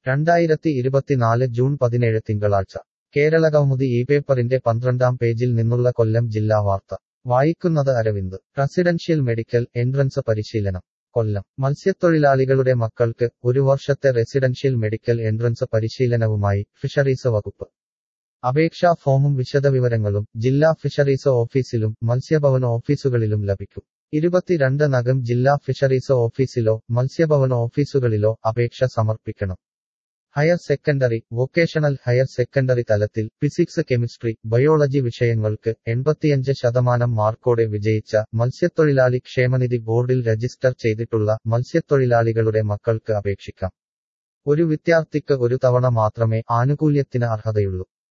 രണ്ടായിരത്തി ഇരുപത്തിനാല് ജൂൺ പതിനേഴ് തിങ്കളാഴ്ച കേരളകൗമുദി ഈ പേപ്പറിന്റെ പന്ത്രണ്ടാം പേജിൽ നിന്നുള്ള കൊല്ലം ജില്ലാ വാർത്ത വായിക്കുന്നത് അരവിന്ദ് റെസിഡൻഷ്യൽ മെഡിക്കൽ എൻട്രൻസ് പരിശീലനം കൊല്ലം മത്സ്യത്തൊഴിലാളികളുടെ മക്കൾക്ക് ഒരു വർഷത്തെ റെസിഡൻഷ്യൽ മെഡിക്കൽ എൻട്രൻസ് പരിശീലനവുമായി ഫിഷറീസ് വകുപ്പ് അപേക്ഷാ ഫോമും വിശദവിവരങ്ങളും ജില്ലാ ഫിഷറീസ് ഓഫീസിലും മത്സ്യഭവൻ ഓഫീസുകളിലും ലഭിക്കും ഇരുപത്തിരണ്ട് നഗം ജില്ലാ ഫിഷറീസ് ഓഫീസിലോ മത്സ്യഭവൻ ഓഫീസുകളിലോ അപേക്ഷ സമർപ്പിക്കണം higher secondary vocational higher secondary തലത്തിൽ ഫിസിക്സ് കെമിസ്ട്രി ബയോളജി വിഷയങ്ങൾക്ക് എൺപത്തിയഞ്ച് ശതമാനം മാർക്കോടെ വിജയിച്ച മത്സ്യത്തൊഴിലാളി ക്ഷേമനിധി ബോർഡിൽ രജിസ്റ്റർ ചെയ്തിട്ടുള്ള മത്സ്യത്തൊഴിലാളികളുടെ മക്കൾക്ക് അപേക്ഷിക്കാം ഒരു വിദ്യാർത്ഥിക്ക് ഒരു തവണ മാത്രമേ ആനുകൂല്യത്തിന് അർഹതയുള്ളൂ